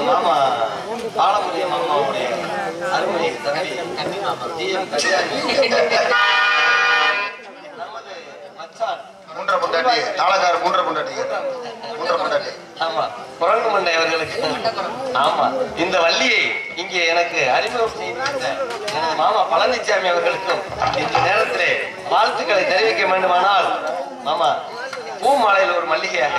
மாமா பாலமுடைய மாமாவுடைய அருமை தம்பி ஜிஎம் கல்யாணி நமது மச்சான் மூன்றரை பொண்டாட்டி தாளக்கார மூன்றரை பொண்டாட்டி மூன்றரை பொண்டாட்டி ஆமா குரங்கு மண்டை அவர்களுக்கு ஆமா இந்த வள்ளியை இங்கே எனக்கு அறிமுகம் செய்திருந்த எனது மாமா பழனிசாமி அவர்களுக்கும் இந்த நேரத்திலே வாழ்த்துக்களை தெரிவிக்க வேண்டுமானால் மாமா பூ மாலையில் ஒரு மல்லிகையாக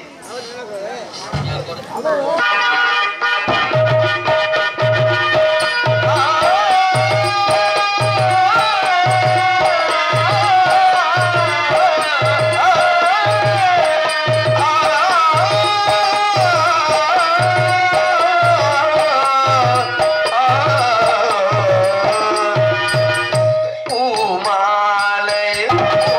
பூமாலையில்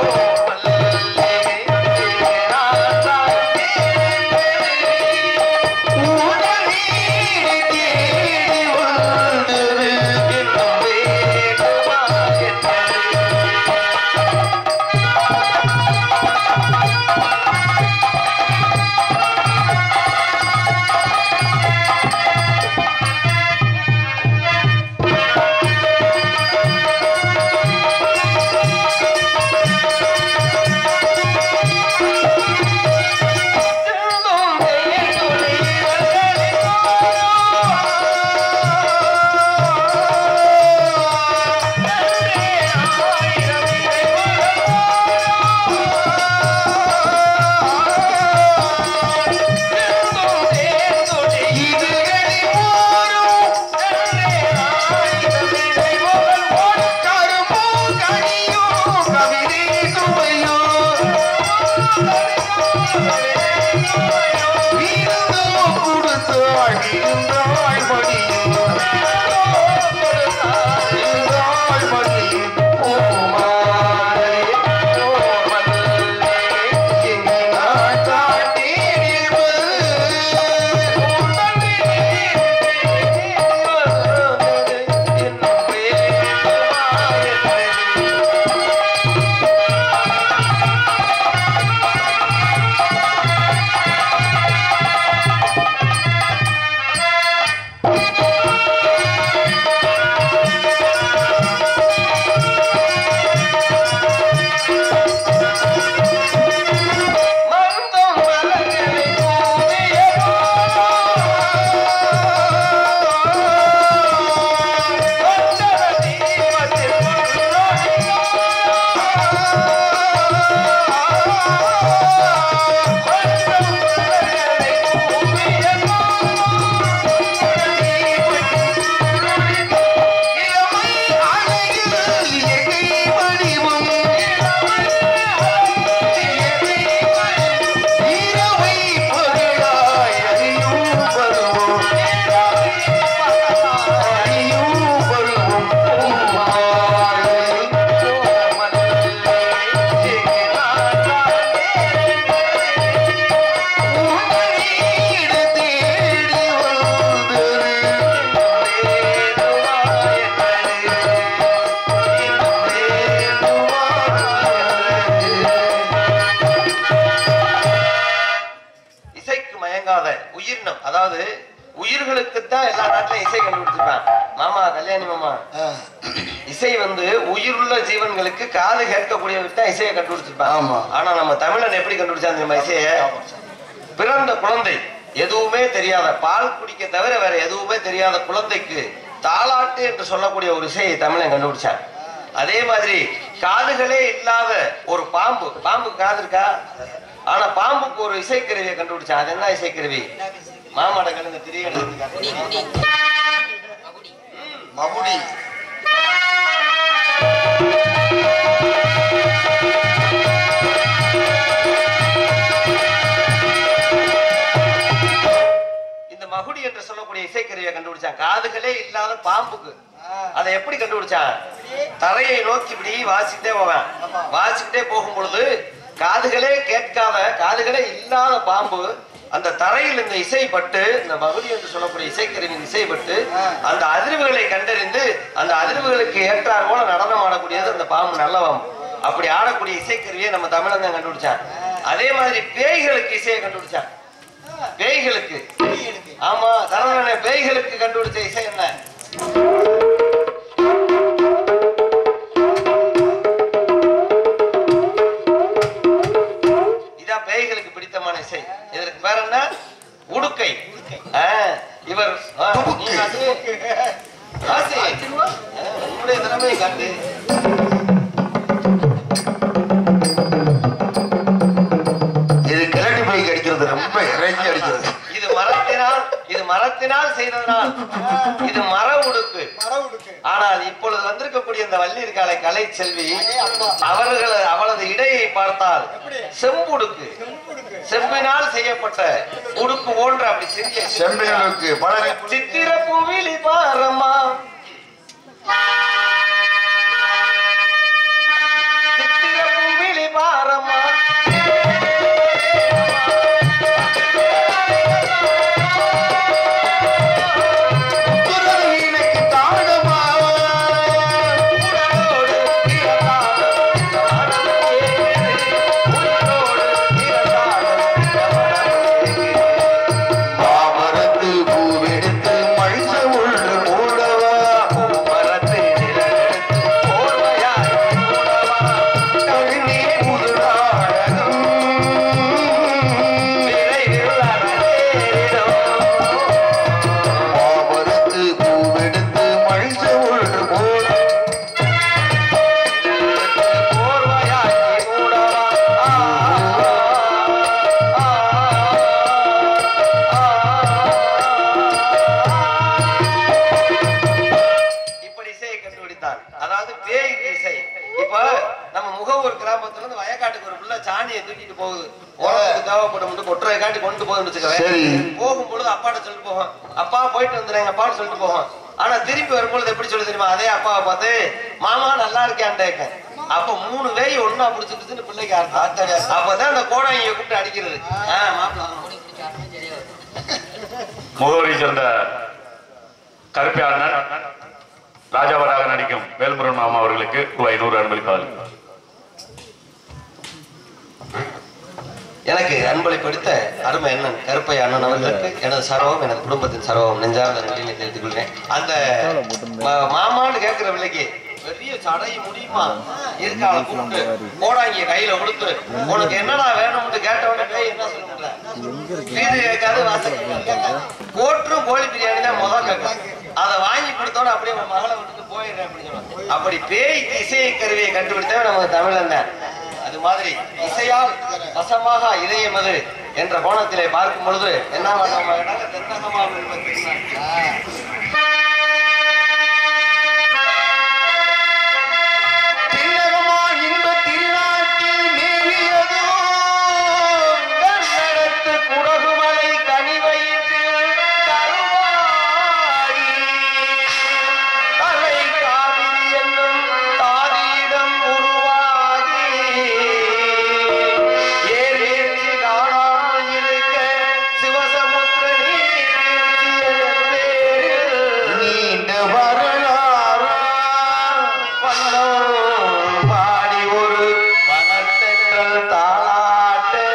இசைக்கு மயங்காத உயிரினம் அதாவது உயிர்களுக்குத்தான் எல்லா நாட்டிலும் இசை கண்டுபிடிச்சிருப்பான் மாமா கல்யாணி மாமா இசை வந்து உயிருள்ள ஜீவன்களுக்கு காது கேட்கக்கூடியவருக்கு தான் இசையை கண்டுபிடிச்சிருப்பான் ஆமா. ஆனா நம்ம தமிழன் எப்படி கண்டுபிடிச்சான் தெரியுமா இசைய பிறந்த குழந்தை எதுவுமே தெரியாத பால் குடிக்க தவிர வேற எதுவுமே தெரியாத குழந்தைக்கு தாலாட்டு என்று சொல்லக்கூடிய ஒரு இசையை தமிழன் கண்டுபிடிச்சான் அதே மாதிரி காதுகளே இல்லாத ஒரு பாம்பு பாம்பு காது இருக்கா ஆனா பாம்புக்கு ஒரு இசைக்கருவியை கண்டுபிடிச்சான் அது என்ன இசைக்கருவி மாமாட கலந்த திரிய மகுடி இந்த மகுடி என்று சொல்லக்கூடிய இசைக்கருவியை கண்டுபிடிச்சான் காதுகளே இல்லாத பாம்புக்கு அதை எப்படி கண்டுபிடிச்சான் தரையை நோக்கி இப்படி வாசிக்கிட்டே போவேன் வாசிக்கிட்டே போகும் பொழுது காதுகளே கேட்காத காதுகளே இல்லாத பாம்பு அந்த தரையில் இந்த இசைப்பட்டு இந்த மகுடி என்று சொல்லக்கூடிய இசைக்கருவியின் இசைப்பட்டு அந்த அதிர்வுகளை கண்டறிந்து அந்த அதிர்வுகளுக்கு ஏற்றார் போல நடனம் ஆடக்கூடியது அந்த பாம்பு நல்ல பாம்பு அப்படி ஆடக்கூடிய இசைக்கருவியை நம்ம தமிழன் தான் கண்டுபிடிச்சான் அதே மாதிரி பேய்களுக்கு இசையை கண்டுபிடிச்சான் பேய்களுக்கு ஆமா சரவணனை பேய்களுக்கு கண்டுபிடிச்ச இசை என்ன இதான் பேய்களுக்கு பிடித்தமான இசை இதற்கு பேர் என்ன உடுக்கை ஆ, இவர் ஆ, நீ அது ஆசி. ஆ, உன்னுடைய திறமையை காட்டு இது கிளட்டி போய் அடிக்கிறது ரொம்ப இறங்கி அடிக்கிறது இது மரத்தினால் இது மரத்தினால் செய்ததனால் இது மர உடுக்கு ஆனால் இப்பொழுது வந்திருக்கக்கூடிய இந்த வள்ளி இருக்காளை கலை செல்வி அவர்கள் அவளது இடையை பார்த்தால் செம்புடுக்கு செம்பினால் செய்யப்பட்ட உடுக்கு போன்ற அப்படி சிறிய செம்பிகளுக்கு பலரை சித்திர பூவிலி பாரம்மா சித்திர பூவிலி பாரம்மா எனக்கு தாண்டமாவா உடலோடு பிறந்தாலும் மனம் கேட்குது. உடலோடு பிறந்தாலும் மனம் கேட்குது. மாமரத்து பூவெடுத்து மழிச ஒன்று மூடவா மரத்து நிழலெடுத்து போர்வையாய் மூடவா. கவிஞர் புதுநாடகம் விரைவில் அரங்கேறிடும். மாமரத்து பூவெடுத்து மழிச ஒன்று மூட போர்வையாய் மூடவா. ஆ, ஆ, இப்படி இசையை கண்டுபிடித்தான் அதாவது பேய் இசை இப்ப நம்ம முகவூர் கிராமத்துல இருந்து வயக்காட்டுக்கு ஒரு புள்ள சாணியை தூக்கிட்டு போகுது உரத்துக்கு தேவைப்படும் கொட்டுரை காட்டி கொண்டு போகுதுன்னு சரி. வச்சுக்கவேன் போகும் பொழுது அப்பாட்ட சொல்லிட்டு போகும் அப்பா போயிட்டு வந்துடுறேன் அப்பான்னு சொல்லிட்டு போகும் ஆனா திருப்பி வரும்பொழுது எப்படி சொல்லி தெரியுமா அதே அப்பாவை பார்த்து மாமா நல்லா இருக்கியான்னு கேட்க அப்ப மூணு வேய் ஒண்ணா புடிச்சுட்டுன்னு பிள்ளைக்கு அர்த்தம் அப்பதான் அந்த கோடாங்கிய கூப்பிட்டு அடிக்கிறது ஆ, மாப்பிள்ளை வாங்க. முகவரி சேர்ந்த கருப்பை அண்ணன் ராஜாவராக நடிக்கும் வேல்முருகன் மாமா அவர்களுக்கு ரூபாய் நூறு அன்பளிப்பாள் எனக்கு அன்பளிப்படுத்த அருமை அண்ணன் கருப்பை அண்ணன் அவர்களுக்கு எனது சர்வம் எனது குடும்பத்தின் சர்வம் நெஞ்சார்ந்த நன்றியை தெரிவித்துக் கொள்கிறேன் அந்த ம- மாமான்னு கேட்கிற பிள்ளைக்கு பெரிய சடை முடியுமா இருக்காள கூப்பிட்டு போடாங்கிய கையில கொடுத்து உனக்கு என்னடா வேணும்னு கேட்ட உடனே பேய் என்ன சொல்ல முடியல வீடு கேட்காது வாசல் கேட்காது கோற்றும் கோழி பிரியாணி தான் முதல் கேட்கும் அதை வாங்கி கொடுத்தோட அப்படியே உன் மகளை விட்டுட்டு போயிடுறேன் அப்படின்னு சொல்லுவாங்க அப்படி பேய் இசை கருவியை கண்டுபிடித்தவன் நமக்கு தமிழன் தான் அது மாதிரி இசையால் வசமாக இதயமது என்ற கோணத்திலே பார்க்கும் பொழுது என்ன நம்ம இடங்க தென்னகமாக தில்லகமா இன்பத் திருநாட்டில் மேவியதோ கண்ணெடுத்து குடகுமலை கனி வயிற்றில் கருவாகி தலை காவிரி என்னும் தாதியிடம் உருவாகி ஏறேற்றி காணாமல் இருக்க சிவசமுத்திர நீர் நீண்ட வரலாறா வண்ணம் பாடி ஒரு மனத்தென்றல் தாளாட்டு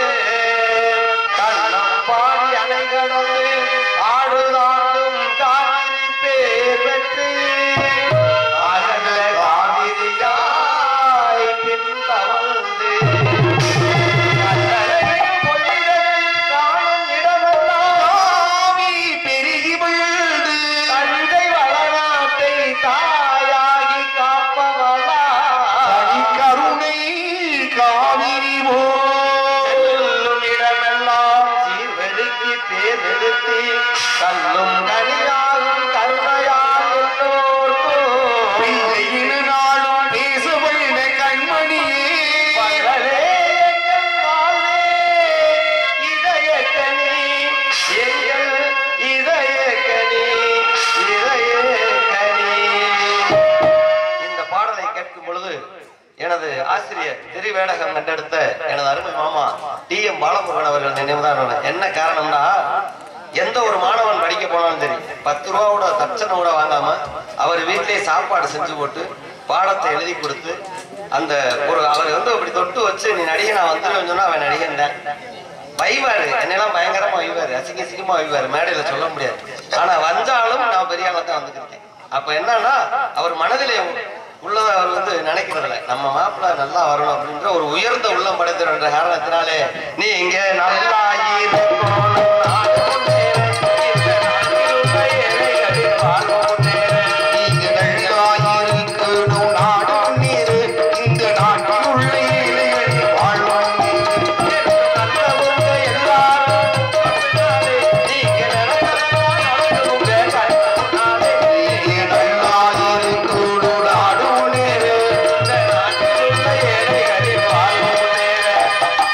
கண்ணம் பாடி அணை கடந்து ஆடுதாடும் காவிரி பேர் பெற்று அகல காவிரியாய் பின் தவழ்ந்து கல்லறையின் கொள்ளிடத்தில் காணும் இடமெல்லாம் காவிரி பெருகி விழுது தஞ்சை வளநாட்டை தாயாகி காப்பவளா தனி கருணை காவிரி போல் செல்லும் இடமெல்லாம் சீர்வெடுக்கி பேர் நிறுத்தி கல்லும் கனியாகும் கருணையால் எல்லோர்க்கும் பிள்ளையினு நாளும் பேச வல்ல கண்மணியே வள்ளலே எங்கள் வாழ்வே, இதயக்கனி, எங்கள் இதயக்கனி, இதயக்கனி. இந்த பாடலை கேட்கும் பொழுது எனது ஆசிரியர் திருவேடகம் கண்டெடுத்த எனது அருமை மாமா டி எம் பாலமுருகன் அவர்கள் நினைவுதான் வரும். என்ன காரணம்னா எந்த ஒரு மாணவன் படிக்க போனாலும் சரி பத்து ரூபாவோட தட்சணை கூட வாங்காம அவர் வீட்டிலேயே சாப்பாடு செஞ்சு போட்டு பாடத்தை எழுதி கொடுத்து அந்த ஒரு அவர் வந்து அப்படி தொட்டு வச்சு நீ நடிகை நான் வந்துருவேன்னு சொன்னா அவன் நடிகன் தான் வைவாரு என்னெல்லாம் பயங்கரமா வைவாரு அசிங்க அசிங்கமா வைவாரு மேடையில சொல்ல முடியாது ஆனா வந்தாலும் நான் பெரிய ஆளா தான் வந்துருக்கேன் அப்ப என்னன்னா அவர் மனதிலே உள்ளத அவர் வந்து நினைக்கிறதில்ல நம்ம மாப்பிள்ள நல்லா வரணும் அப்படின்ற ஒரு உயர்ந்த உள்ளம் படைத்தவர் என்ற காரணத்தினாலே நீ இங்க நல்லா இருக்கணும், நாடும் நேரம், இந்த நாட்டில் உள்ள ஏழைகளின் வாழ்வும் நேரம். நீங்க நல்லாயிருக்கணும் நாடும் நீரு இந்த நாட்டில் உள்ள ஏழைகளின் வாழ்வும் நீரு. நல்லவங்க எல்லாரும் அப்படின்னாலே, நீங்க நினைச்சதெல்லாம் நடக்குங்க கண்ணாலே. நீங்க நல்லாயிருக்கணும் நாடும் நீரு இந்த நாட்டில் உள்ள ஏழைகளின் வாழ்வும் நேரம்.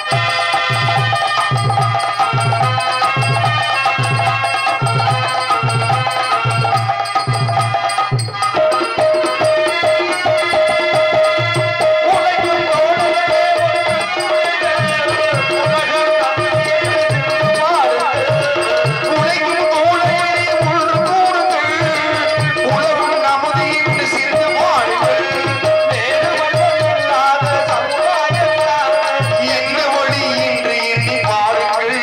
உழைக்கும் தோழர்களே ஒன்று கூடுங்கள் உலகம் நமது என்று சிறிது பாடுங்கள் என்ன வழி என்று எண்ணி பாருங்கள்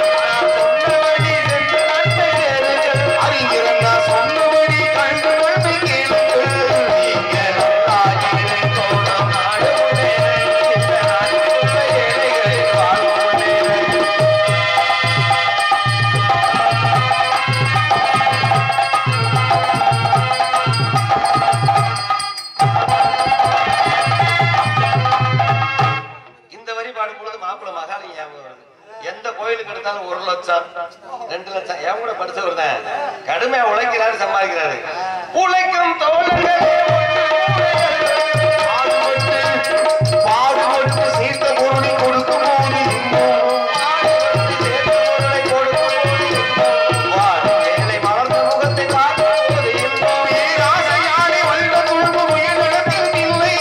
அறிஞர் அண்ணா சொன்னபடி கண்டு நன்மை கேளுங்கள் நீங்க நல்லாயிருக்கணும் நாடும் இந்த வரி பாடும் பொழுது மாப்பிள்ள மகாலி ஞாபகம் வருது எந்த கோயிலுக்கு எடுத்தாலும் ஒரு லட்சம் ரெண்டு லட்சம் என் கூட படிச்சவர் தான் கடுமையா உழைக்கிறாரு சம்பாதிக்கிறாரு உழைக்கும் தோழர்களே பாடுபட்டு பாடுபட்டு சேர்த்த பொருளை கொடுக்கும் போது இன்பம். பேராசையாலே வந்த துன்பம் உயிரிழப்பில் இல்லை.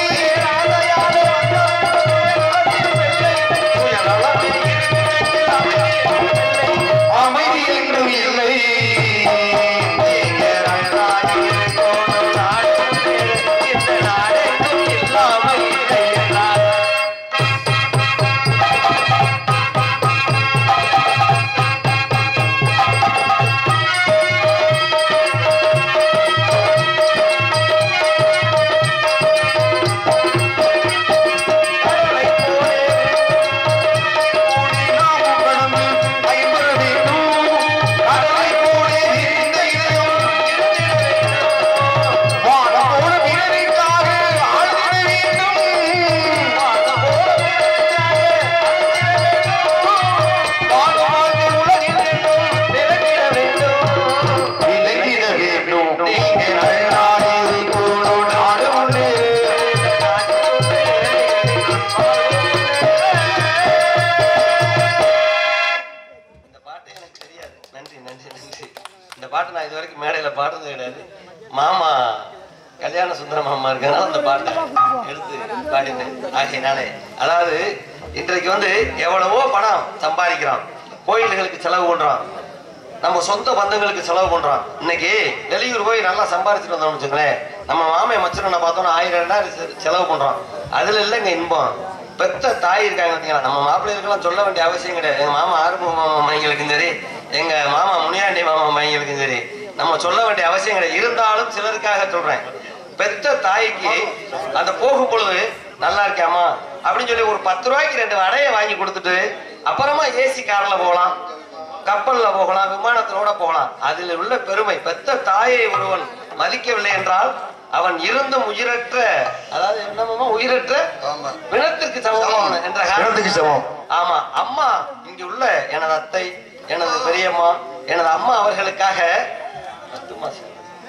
அமைதி என்றும் இல்லை நீங்க நல்லாயிருக்கணும் நாமும் கடந்து பயன்பெற வேண்டும். கடலை போலே விரிந்த இதயம் வானம் போல பிறருக்காக ஆழ்ந்திட வேண்டும். வானம் வாழ்ந்து உலகில் விளங்கிட வேண்டும். நீங்க நல்லாயிருக்கணும் நாடு ஒன்று. இந்த பாட்டு எனக்கு தெரியாது நன்றி நன்றி நன்றி இந்த பாட்டு நான் இது வரைக்கும் மேடையில பாடுறது கிடையாது மாமா கல்யாண சுந்தர மாமா இருக்கிறனால அந்த பாட்டை எடுத்து பாடினேன் ஆகையினாலே அதாவது இன்றைக்கு வந்து எவ்வளவோ பணம் சம்பாதிக்கிறோம் கோயில்களுக்கு செலவு பண்றோம் நம்ம சொந்த பந்தங்களுக்கு செலவு பண்றோம் இன்னைக்கு வெளியூர் போய் நல்லா சம்பாதிச்சுட்டு வந்தோம்னு வச்சுங்களேன் நம்ம மாமே மச்சனை பார்த்தோம்னா ஆயிரம் ரெண்டாயிரம் செ- செலவு பண்றோம் அதுல இல்லைங்க இன்பம் பெத்த தாய் இருக்காங்க பார்த்தீங்களா நம்ம மாப்பிள்ளைகளுக்கெல்லாம் சொல்ல வேண்டிய அவசியம் கிடையாது எங்க மாமா ஆறுமுக மாமா மைங்களுக்கும் சரி எங்க மாமா முனியாண்டி மாமா மைங்களுக்கும் சரி நம்ம சொல்ல வேண்டிய அவசியம் கிடையாது இருந்தாலும் சிலருக்காக சொல்றேன் பெத்த தாய்க்கு அந்த போகும் பொழுது நல்லா இருக்காமா அப்படின்னு சொல்லி ஒரு பத்து ரூபாய்க்கு ரெண்டு வடையை வாங்கி கொடுத்துட்டு அப்புறமா ஏசி கார்ல போகலாம் கப்பல்ல போகலாம் விமானத்திலோட போகலாம் அதில் உள்ள பெருமை பெத்த தாயை ஒருவன் மதிக்கவில்லை என்றால் அவன் இருந்தும் உயிரற்ற அதாவது என்னமோ உயிரற்ற ஆமா. பிணத்திற்கு சமமான என்ற காரணம் பிணத்துக்கு சமம். ஆமா அம்மா இங்கு உள்ள எனது அத்தை எனது பெரியம்மா எனது அம்மா அவர்களுக்காக பத்துமா சார்?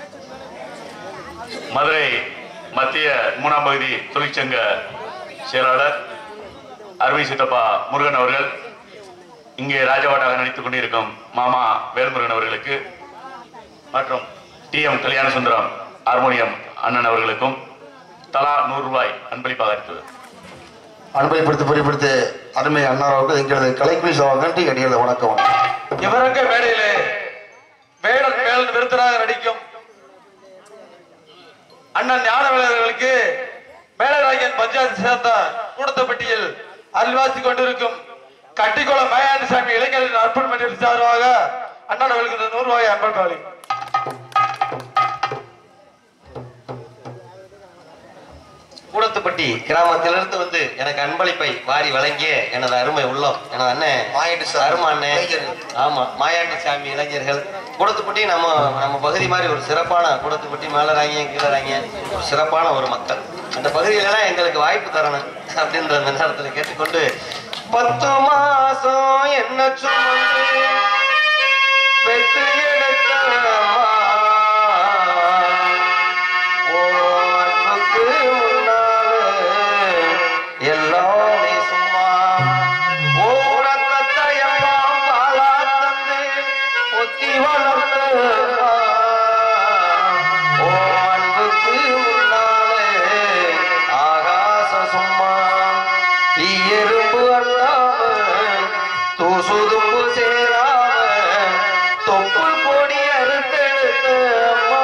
மதுரை மத்திய மூணாம் பகுதி தொழிற்சங்க செயலாளர் அருமை சித்தப்பா முருகன் அவர்கள் இங்கே ராஜவாடாக நடித்துக் கொண்டிருக்கும் மாமா வேல்முருகன் அவர்களுக்கு மற்றும் டி எம் கல்யாண சுந்தரம் ஹார்மோனியம் அண்ணன் அவர்களுக்கும் தலா நூறு ரூபாய் அன்பளிப்பாக இருக்கிறது அனுபவப்படுத்தி பொறிப்படுத்தி அருமை அண்ணாவுக்கு எங்களது கலைக்குழி சவாகண்டி அடிகள வணக்கம் இவரங்க மேடையிலே வேடல் வேலன் விருத்தராக நடிக்கும் அண்ணன் ஞானவேலர்களுக்கு மேலராயன் பஞ்சாயத்து சேர்ந்த கூடத்தப்பட்டியில் அல்வாசி கொண்டிருக்கும் கட்டிக்குளம் மயாண்டி சாமி இளைஞர்கள் அர்ப்பணம் பண்ணி சார்பாக அண்ணன் அவர்களுக்கு இந்த நூறு ரூபாய் அன்பன் பாலி கூடத்துப்பட்டி கிராமத்திலிருந்து வந்து எனக்கு அன்பளிப்பை வாரி வழங்கிய எனது அருமை உள்ளம் எனது அண்ணன் மாயாண்டி சாமி அருமை அண்ணன் இளைஞர்கள். ஆமா மாயாண்டி சாமி இளைஞர்கள் கூடத்துப்பட்டி நம்ம நம்ம பகுதி மாதிரி ஒரு சிறப்பான கூடத்துப்பட்டி மேலராங்க கீழராங்க ஒரு சிறப்பான ஒரு மக்கள் அந்த பகுதியிலலாம் எங்களுக்கு வாய்ப்பு தரணும் அப்படின்ற அந்த நேரத்தில் கேட்டுக்கொண்டு பத்து மாசம் என்ன சுமந்து பெற்று எடுத்த ஓ அன்புக்கு முன்னாலே எல்லாமே சும்மா ஓ ரத்தத்தை எல்லாம் பாலா தந்து ஒத்தி வளர்த்த ஓ அன்புக்கு முன்னாலே ஆகாசம் சும்மா எறும்பு அல்லாம தூசுதும்பு சேராம தொப்புள் கொடி அறுத்தெடுத்த அம்மா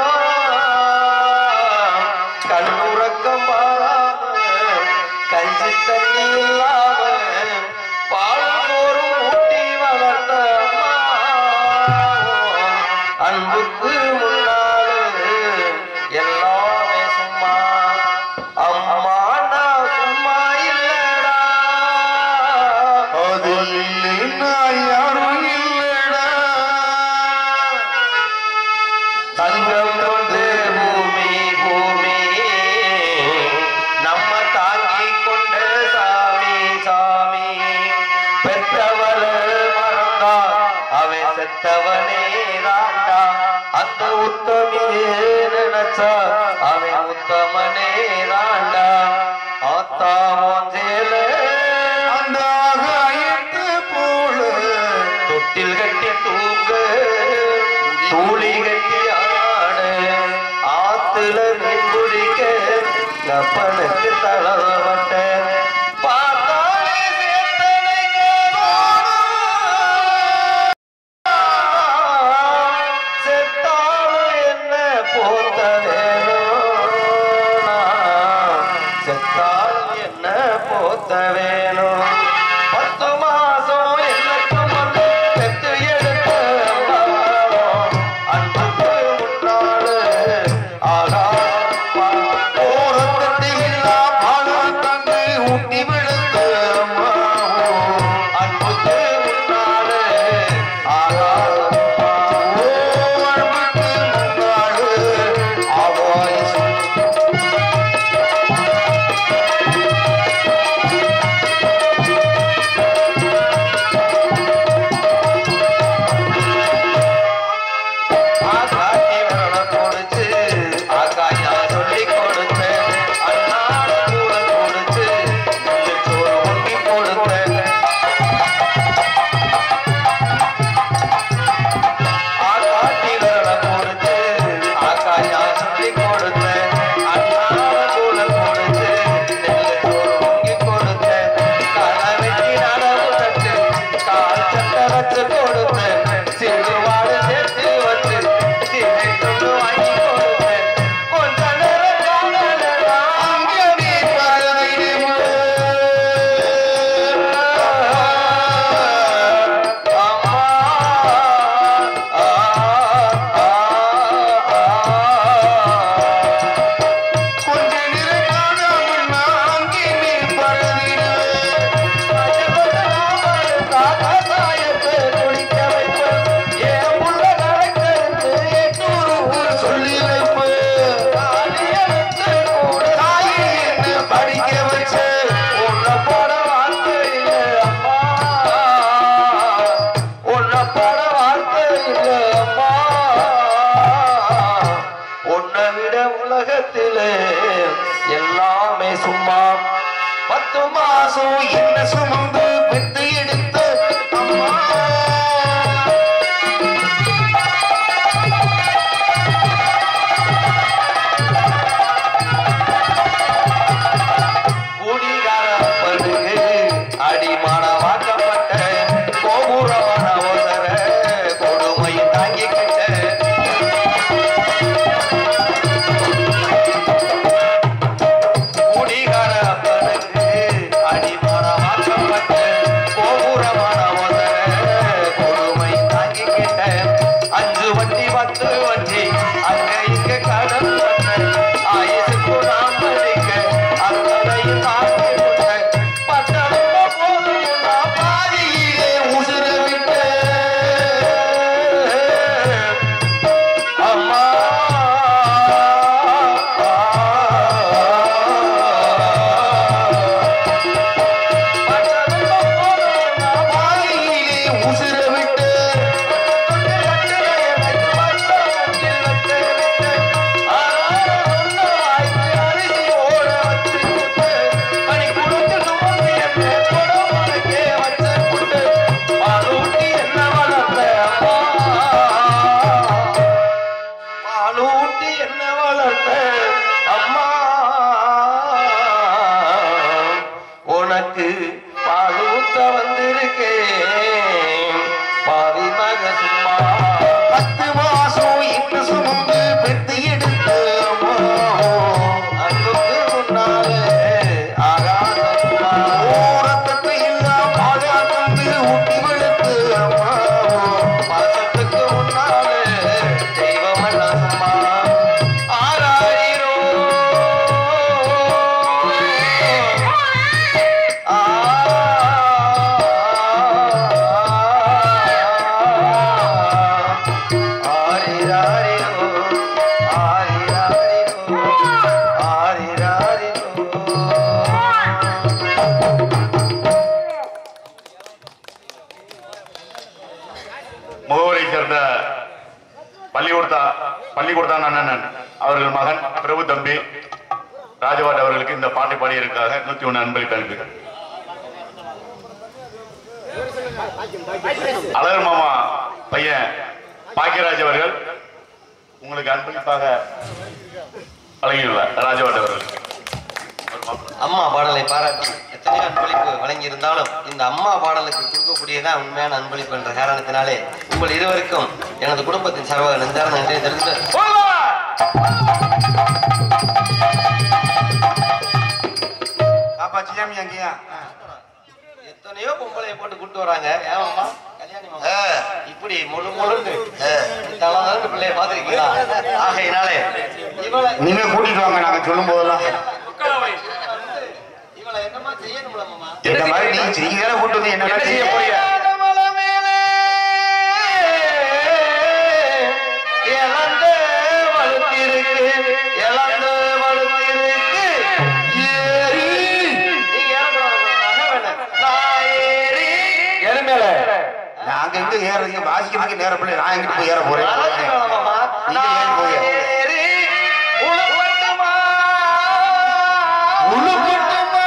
கண்ணுறக்கம் பாராம கஞ்சி தண்ணி இல்லாம பால் சோறும் ஊட்டி வளர்த்த அம்மா அன்புக்கு முன்னாலே எல்லாமே சும்மா அம்மா நான் சும்மா இல்லடா அதில் நான் யாரும் இல்லடா தங்கம் கொண்டு பூமி பூமி நம்ம தாங்கி கொண்ட சாமி சாமி பெற்றவள மறந்தா அவன் செத்தவனே தாண்டா அந்த உத்தமியே நினைச்சா அவன் உத்தமனே தாண்டா ஆத்தா மோஞ்சேல அந்த ஆகாயத்து போல தொட்டில் கட்டி தூங்க தூளி கட்டி ஆட ஆத்துல மீன் பிடிக்க கப்பனுக்கு தளவட்ட பார்த்தாலே சேத்தனைக்கு செத்தாலும் என்ன போத்த வேணும் செத்தாலும் என்ன போத்த வேணும் பத்து மாசம் என்னக்கும் வந்து பெத்து எடுத்த அம்மாவும் அன்புக்கு முன்னாலே ஆகா ஓரத்தட்டி எல்லாம் ஆகாரம் தந்து ஒரு வண்டி பத்து வண்டி அங்க இங்க கடன் ஆயுசுக்கு நாம் படிக்க அத்தனையும் பார்த்து விட்ட பட்டணமோ போதும் நான் பாதியிலே உசுர விட்டேன் அம்மா பாதியிலே உசுர விட்டு பாலூட்டி என்ன வளர்த்த அம்மா உனக்கு பாலூத்த வந்திருக்கேன் பாவி மக சும்மா பத்து மாசம் இன்னும் சுமந்து பெத்து எடுத்து அம்மா அன்புக்கு முன்னாலே ஆகாத சும்மா ஓரத்துக்கு இல்லா பாலா தந்து ஊட்டி வெளுத்து அம்மா பாசத்துக்கு முன்னாலே தெய்வம் எல்லாம் சும்மா ஆராயிரோ முகவரை சேர்ந்த பள்ளிக்கூடத்தா பள்ளிக்கூடத்தான் அண்ணன் அவர்கள் மகன் பிரபு தம்பி ராஜபாட் அவர்களுக்கு இந்த பாட்டை பாடியிருக்காக நூத்தி ஒண்ணு அன்பளிப்பு அனுப்பி அழகர் மாமா பையன் பாக்கியராஜ் அவர்கள் உங்களுக்கு அன்பளிப்பாக வழங்கியுள்ளார் ராஜபாட் அவர்கள் அம்மா பாடலை பாராட்டி எத்தனையோ அன்பளிப்பு வழங்கியிருந்தாலும் இந்த அம்மா பாடலுக்கு கொடுக்கக்கூடியதான் உண்மையான அன்பளிப்பு என்ற காரணத்தினாலே உங்கள் இருவருக்கும் எனது குடும்பத்தின் சார்பாக நெஞ்சார்ந்த நன்றியை தெரிவித்து பாப்பா சியாமி அங்கேயா எத்தனையோ பொம்பளைய போட்டு கூட்டு வராங்க ஏமாமா கல்யாணி மாமா இப்படி முழு முழுன்னு தலதலன்னு பிள்ளைய பாத்திருக்கீங்களா ஆகையினாலே இவளை நீங்க கூட்டிட்டு வாங்க நாங்க சொல்லும் போதெல்லாம் இவளை என்னமா செய்யணும்ல மாமா இந்த மாதிரி நீங்க செய்ய கூட்டு வந்து என்ன செய்ய போறீங்க இழந்த வலுத்திருக்கு இழந்த வலுத்திருக்கு ஏறி நீங்க ஏறக்கூடாது நகை வேணாம். நான் ஏறி எருமேல நாங்க எங்க ஏறீங்க வாசிக்கிறதுக்கு நேரம் பிள்ளை நான் எங்கிட்டு போய் ஏற போறேன் மறந்து வேணாமாமா. நீங்க ஏறி போங்க. நான் ஏறி உழுப்பட்டுமா? உழுப்பட்டுமா?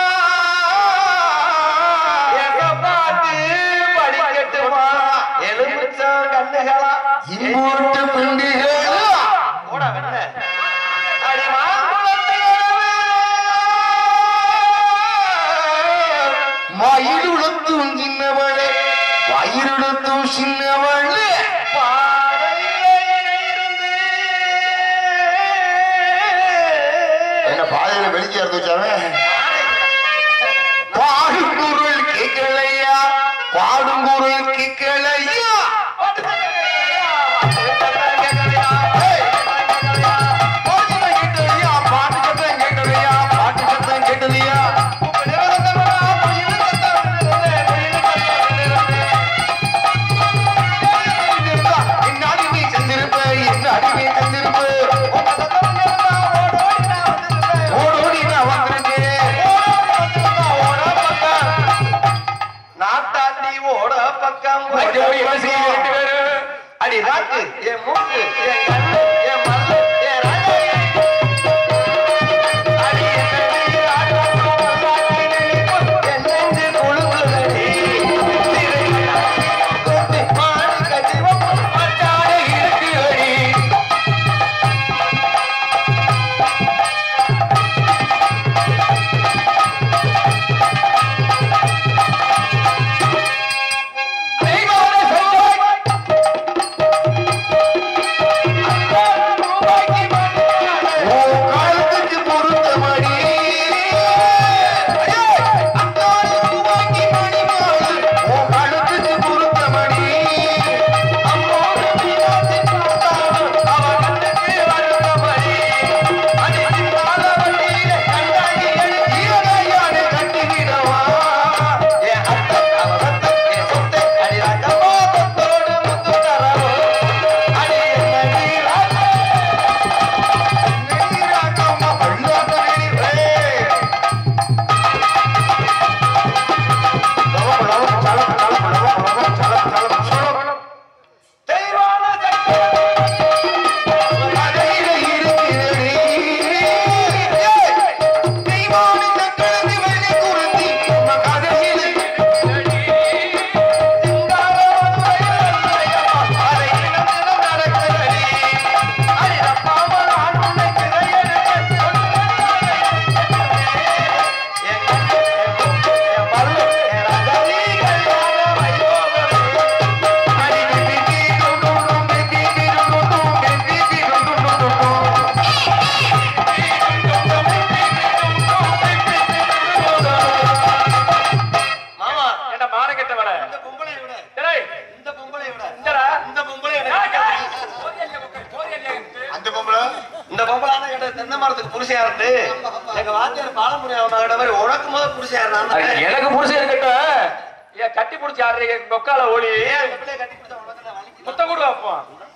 எங்க பாட்டு படிக்கட்டுமா? எலுமிச்சம் கண்ணுகளா? இம்மூட்டு பிண்டுகளா? போடா வெண்ண. அடி மாங்குளத்திலே மயிலுடுத்தும் சின்னவளே வயிறுடுத்தும் சின்னவளே என்ன பாதையில வெளிச்சு இறந்து வச்சாவே பாடும் குரல் கேட்கலையா பாடும் குரல் கேட்கலையா பாட்டு சத்தம் கேட்டலையா பாட்டு சத்தம் கேட்டலையா பாட்டு சத்தம் கேட்டலையா என்ன அடிமை செஞ்சிருப்ப என்ன அடிமை செஞ்சிருப்ப ஓடோடி நான் வந்திருக்கேன் நாட்டாண்டி ஓட பக்கம் அடி ராக்கு என் மூக்கு என் கண்ணு என் மல்லு என் ராஜா அடி என் கண்ணு, ஆட்டம் வந்தாடி, என் நெஞ்சு குழுகுலடி. கொத்தி மாடி கட்டி மச்சாடி இருக்குடி. தெய்வானை சொல்வாய். அக்கா விளம்பரத்துக்கு புருஷன் இருந்து எங்க வாத்தியார் பாலமுருகன் மகட மாதிரி உனக்கு முதல் புருஷன் நான் அது எனக்கு புருஷன் இருக்கட்டும் ஏன் கட்டி பிடிச்சி ஆடுறீங்க நொக்கால ஓடி ஏன் பிள்ளைய கட்டி பிடிச்சா உனக்கு என்ன வலிக்குது? முத்தம் கூட அப்போ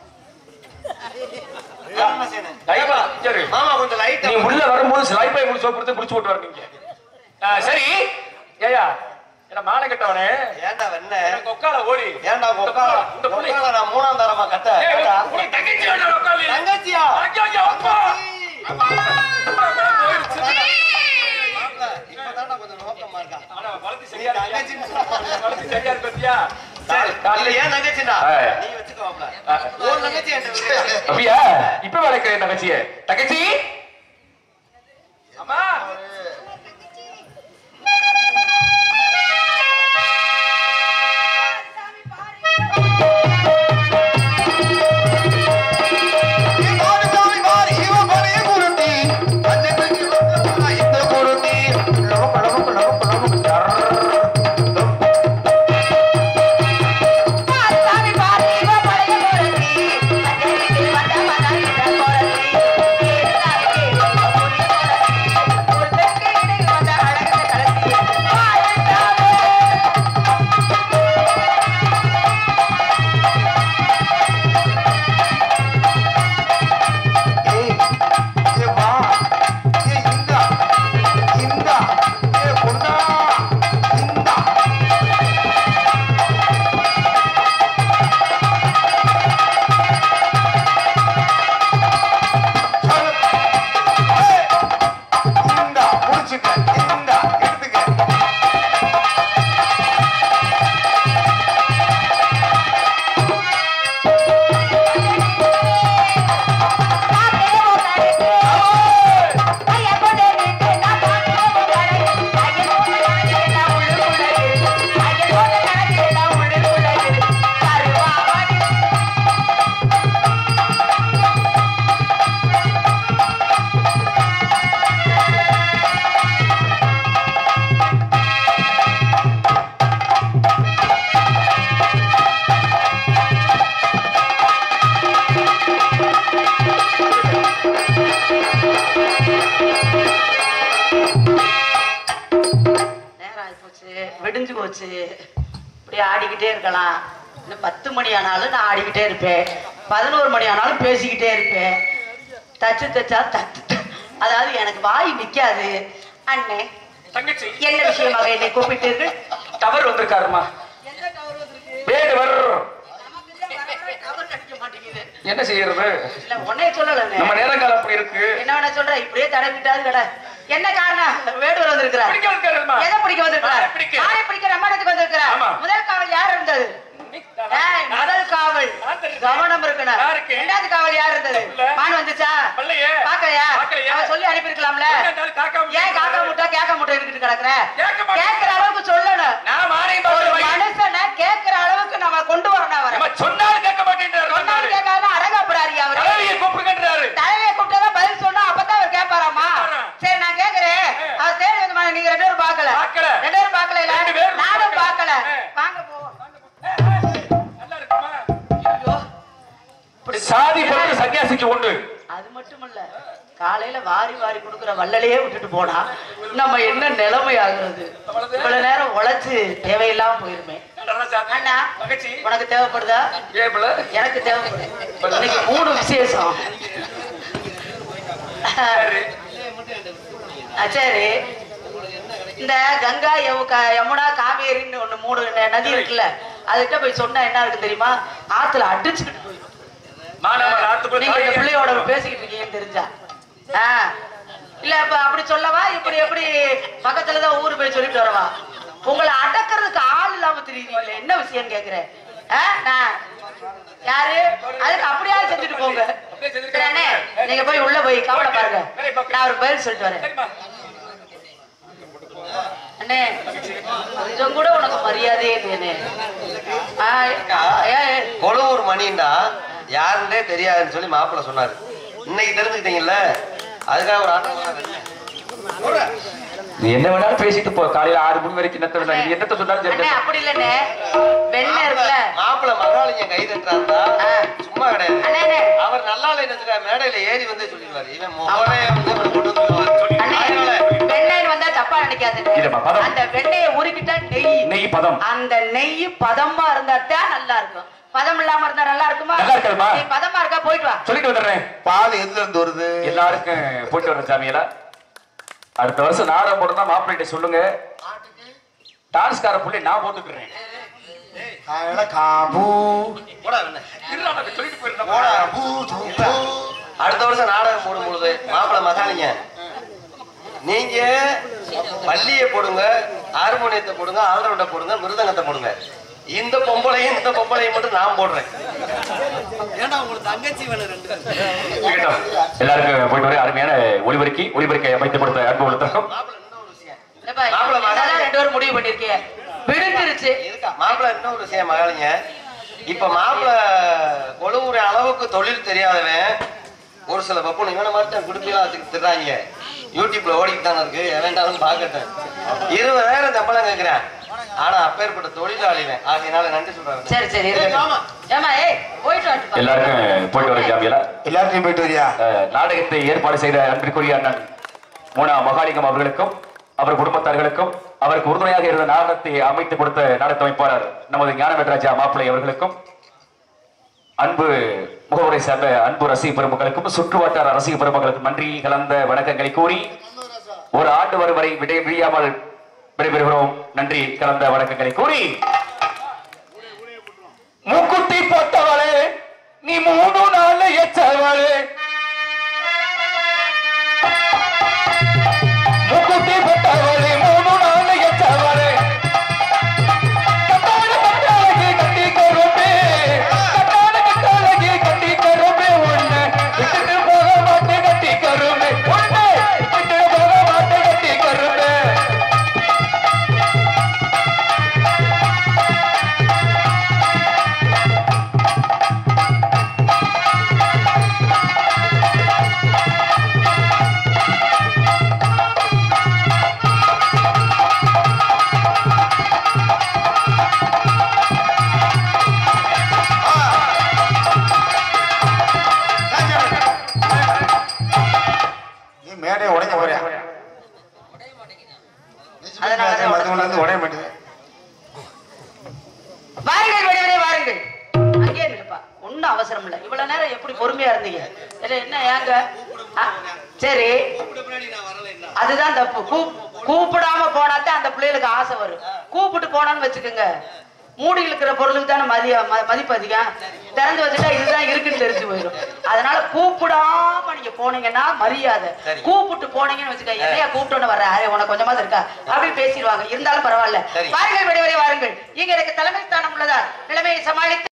என்ன செய்யணும்? லைவா சரி மாமா கொஞ்சம் லைட்டா நீ உள்ள வரும்போது ஸ்லைப் ஆகி முடிச்சு கொடுத்து குடிச்சு போட்டு வரீங்க ஆ, சரி ஏயா என்ன மான கட்டவனே ஏன்டா வெண்ண எனக்கு ஒக்கால ஓடி ஏன்டா கொக்கால இந்த புள்ளை- கொக்கால நான் மூணாம் தரமா கட்ட ஏய், ஏன்டா? உனக்கு தங்கச்சி வேண்டாம் ஒக்காலி. தங்கச்சியா ஐயோ, ஐயோ, அப்பா. போயிடுச்சு. மாப்ள, இப்பதான்டா கொஞ்சம் நோக்கமா இருக்கா ஆனா, வளர்த்து நீ சரியா இருக்கியா? தங்கச்சின்னு சொல்ல வளர்த்து சரியா இருக்கு பாத்தியா? சரி காலையில- இல்ல ஏன் தங்கச்சிடா ஏய். நீ வச்சுக்கோ மாப்ள ஆ. உன் தங்கச்சி என்கிட்ட விடு. அப்படியா இப்ப வளர்க்கிறேன் தங்கச்சிய தங்கச்சி அம்மா இவாடு சாமி வாரி இவ பழைய குருதி பச்சை தண்ணி வந்தா இந்த குருதி லவ லவ லவ லவ சாமி பாரு இவ பழைய பொருத்தி அஜய் வந்த மதாயிட்ட பொருத்தி ஒரு தெற்கு இடையில் வந்த அழகு கலத்தி பாருந்தாவே ஏய் ஏ வா ஏ இந்தா இந்தா ஏ பொண்ணா இந்தா ஏய், இந்தா புடிச்சுக்க இந்தா எடுத்துக்க நேரம் ஆகி போச்சு விடிஞ்சு போச்சு இப்படி ஆடிக்கிட்டே இருக்கலாம் இன்னும் பத்து மணி ஆனாலும் நான் ஆடிக்கிட்டே இருப்பேன் பதினோரு மணி ஆனாலும் பேசிக்கிட்டே இருப்பேன் தச்சு தச்சா தச்சு அதாவது எனக்கு வாய் நிக்காது அண்ணே தங்கச்சி என்ன விஷயமாக என்னை கூப்பிட்டீர்கள் டவர் வந்திருக்காருமா வேடு வர்றோம் கவர் கிடைக்க மாட்டேங்குது என்ன செய்யறது இல்ல உன்னைய சொல்லலண்ணே நம்ம நேரங்காலம் அப்படி இருக்கு என்ன வேணா சொல்ற இப்படியே தடை விட்டாது கடை என்ன காரணம் வேடுவர் வந்திருக்கிறார் பிடிக்க வந்திருக்காருமா எதை பிடிக்க வந்திருக்கிறார் யாரை பிடிக்க? யாரை பிடிக்க ரம்மணத்துக்கு வந்திருக்கிறார் ஆமா. முதல் காவல் யார் இருந்தது ஏய், முதல் காவல் நான் தெரிஞ்சேன். கவனம் இருக்கணும் யாருக்கு? இரண்டாவது காவல் யார் இருந்தது இல்ல. மான் வந்துச்சா வரலையே. பாக்கலையா பார்க்கலையே. அவ சொல்லி அனுப்பியிருக்கலாம்ல என்னடால் காக்கா முட்டை ஏன் காக்கா முட்டை கேக்க முட்டை இருக்கிட்டு கிடக்குற கேட்க மாட்டேன். கேக்குற அளவுக்கு சொல்லணும் நான் மானையும் ஒரு பார்த்து வை. மனுஷனை கேக்குற அளவுக்கு நம்ம கொண்டு வரணும் அவரை நம்ம சொன்னாலும் கேட்க மாட்டேன்றாரு சொன்னாலும் கேட்காத அடங்காப்புறாரு அவரு தலைவியை கூப்பிடுகின்றாரு தலைவியை கூப்பிட்டா பதில் சொன்னா அப்பதான் அவர் கேட்பாராமா கேட்பாராம். சரி நான் கேக்குறேன் அவர் தேடி வந்து மா- நீங்க ரெண்டு பேரும் பாக்கல பார்க்கல. ரெண்டு பேரும் பாக்கல இல்ல ரெண்டு பேரும் நானும் பார்க்கல. பாக்கல ஆ. வாங்க போவோம் நல்லா இருக்குமா ஐயோ, சாதி பற்றி சன்னியாசிக்கு உண்டு அது மட்டுமல்ல காலையில வாரி வாரி கொடுக்குற வள்ளலையே விட்டுட்டு போனா நம்ம என்ன நிலைமை ஆகுறது இவ்வளவு நேரம் உழைச்சு தேவையில்லாம போயிருமே அண்ணா தங்கச்சி உனக்கு தேவைப்படுதா ஏப்ல எனக்கு தேவைப்படுது இன்னைக்கு மூணு விசேஷம் ஆ, சரி இந்த கங்கா யமுகா- யமுனா காவேரின்னு ஒண்ணு மூணு ந- நதி இருக்குல்ல அதுகிட்ட போய் சொன்னா என்ன இருக்கு தெரியுமா ஆத்துல அடிச்சுக்கிட்டு போயிடும் மாணவர் ஆத்துக்குள்ள நீங்க இந்த தாயை பிள்ளையோட பேசிக்கிட்டு இருக்கீங்கன்னு தெரிஞ்சா ஆ இல்ல அப்ப அப்படி சொல்லவா இப்படி எப்படி பக்கத்துல தான் ஊரு போய் சொல்லிட்டு வரவா உங்களை அடக்கிறதுக்கு ஆள் இல்லாம தெரியுறீங்களே என்ன விஷயம் கேக்குறேன் ஆ, நான் யாரு அதுக்கு அப்படியே செஞ்சுட்டு போங்க சரி, அண்ணே நீங்க போய் உள்ள போய் கவலை பாருங்க நான் ஒரு பதில் சொல்லிட்டு வரேன் சரிம்மா அண்ணே கொஞ்சம் கூட உனக்கு மரியாதையே இல்லையண்ணே ஆ, ஏ, ஏ, கொழுவூர் மணின்னா யாருன்னே தெரியாதுன்னு சொல்லி மாப்பிள்ள சொன்னாரு இன்னைக்கு தெரிஞ்சுக்கிட்டீங்கல்ல அதுக்காக ஒரு ஆட்டம் போடுறேன். நீ என்ன வேணாலும் பேசிட்டு போ காலையில ஆறு மணி வரைக்கும் என்னத்த வேணா நீ என்னத்த சொன்னாலும் அண்ணே சரி அப்படி இல்லண்ணே வெண்ணெய் இருக்குல்ல மாப்பிள்ள மகாலிங்க கை தட்டுறாருந்தா ஆ. சும்மா கிடையாது அண்ணே அண்ணே அவர் நல்லா இல்லைன்னு வச்சுக்க மேடையில ஏறி வந்து சொல்லிடுவாரு இவன் முகமே வந்து இவனை கொண்டு வந்து அண்ணே, அதனால வெண்ணெய்ன்னு வந்தா தப்பா நினைக்காதீங்க. இல்லம்மா, பதம். அந்த வெண்ணெயை உருக்கிட்டா நெய் நெய் பதம் அந்த நெய் பதமா இருந்தா தான் நல்லா இருக்கும் பதம் இல்லாம இருந்தா நல்லா இருக்குமா நல்லா இருக்காதும்மா. நீ பதமா இருக்கா போயிட்டு வா சொல்லிட்டு வந்துடுறேன் பால் எதுல இருந்து வருது எல்லாருக்கும் போயிட்டு வர சாமியில அடுத்த வருஷம் நாடகம் போடுறதா மாப்பிள்ளைகிட்ட சொல்லுங்க டான்ஸ்கார புள்ளி நான் போட்டுக்கிறேன் அதனால காபு போடா இவனை. சொல்லிட்டு போயிருந்தேன் போடா காபு இல்ல. அடுத்த வருஷம் நாடகம் போடும் பொழுது மாப்பிள மகானிங்க நீங்க பள்ளியை போடுங்க ஹார்மோனியத்தை போடுங்க ஆல்ரவுண்டை போடுங்க மிருதங்கத்தை போடுங்க இந்த பொம்பளையும் இந்த பொம்பளையும் மட்டும் நான் போடுறேன் இருக்கட்டும். எல்லாருக்கும் போயிட்டு வர அருமையான ஒளிபெருக்கி ஒளிபெருக்கை அமைத்து கொடுத்த அன்பு உள்ளத்திற்கும் மாப்பிள இன்னொரு விஷயம் இல்லப்பா, மாப்பிள மகன். என்னதான் ரெண்டு பேரும் முடிவு பண்ணிருக்கீங்க விடுந்துருச்சு இருக்கா மாப்பிள இன்னொரு விஷயம் மகாலிங்க இப்ப மாப்பிள கொழுவுற அளவுக்கு தொழில் தெரியாதவன் ஒரு சில பப்பு இவனை மட்டும் குடுப்பிலாம் வச்சுட்டு திடுறாங்க யூடியூப்ல ஓடிட்டு தானே இருக்கு எவன்டாலும் பாக்கட்டும் இருபதாயிரம் சம்பளம் கேட்கிறேன் ஆனா அப்பேற்பட்ட தொழிலாளிவன் ஆகையினால நன்றி சொல்றாங்க சரி சரி இருக்கட்டும். ஏம்மா ஏய் போயிட்டு வாட்டுப்பா. எல்லாருக்கும் போயிட்டு வர சாமியில எல்லாத்தையும் போயிட்டு வரியா அஹ், நாடகத்தை ஏற்பாடு செய்த அன்பிற்குரிய அண்ணன் மூனா மகாலிங்கம் அவர்களுக்கும் அவர் குடும்பத்தார்களுக்கும் அவருக்கு உறுதுணையாக இருந்த நாடகத்தை அமைத்து கொடுத்த நாடக அமைப்பாளர் நமது ஞான நடராஜா மாப்பிள்ளை அவர்களுக்கும் அன்பு முகவுரை சார்ந்த அன்பு ரசிக பெருமக்களுக்கும் சுற்று வட்டார ரசிக பெருமக்களுக்கும் நன்றி கலந்த வணக்கங்களை கூறி ஒரு ஆண்டு வரும் வரை விடை விழியாமல் விடைபெறுகிறோம் நன்றி கலந்த வணக்கங்களை கூறி மூக்குத்தி போட்டவளே நீ மூணு நாள் எச்சவளே மூக்குத்தி போட்டவளே மூணு நாள் எச்சவளே கட்டான கட்டாளகி கட்டி கரும்பே கட்டான கட்டாளகி கட்டி கரும்பே உன்னை விட்டுட்டு போக மாட்டே கட்டி கரும்பே உன்னை விட்டுட்டு போக மாட்டே கட்டி கரும்பே நீ மேடையை உடைக்க போறியா அதனாலதான் மதுவுல இருந்து உடைய மாட்டேங்குது வாருங்கள் விடைவரை வாருங்கள் அங்கேயே நிற்பா ஒண்ணும் அவசரம் இல்ல இவ்வளவு நேரம் எப்படி பொறுமையா இருந்தீங்க இல்ல என்ன ஏங்க ஆ, சரி அதுதான் தப்பு கூப்- கூப்பிடாம போனாத்தான் அந்த பிள்ளைகளுக்கு ஆசை வரும் கூப்பிட்டு போனான்னு வச்சுக்கோங்க மூடி இருக்கிற பொருளுக்கு தானே மதிய ம- மதிப்பு அதிகம் திறந்து வச்சுட்டா இதுதான் இருக்குன்னு தெரிஞ்சு போயிடும் அதனால கூப்பிடாம நீங்க போனீங்கன்னா மரியாதை சரி. கூப்பிட்டு போனீங்கன்னு வச்சுக்க என்னையா கூப்பிட்டோன்னு வர்ற அரே உனக்கு கொஞ்சமாவது இருக்கா அப்படி பேசிடுவாங்க இருந்தாலும் பரவாயில்ல சரி. வாருங்கள் விடைவரை வாருங்கள் இங்க எனக்கு தலைமை ஸ்தானம் உள்ளதா நிலைமையை சமாளித்து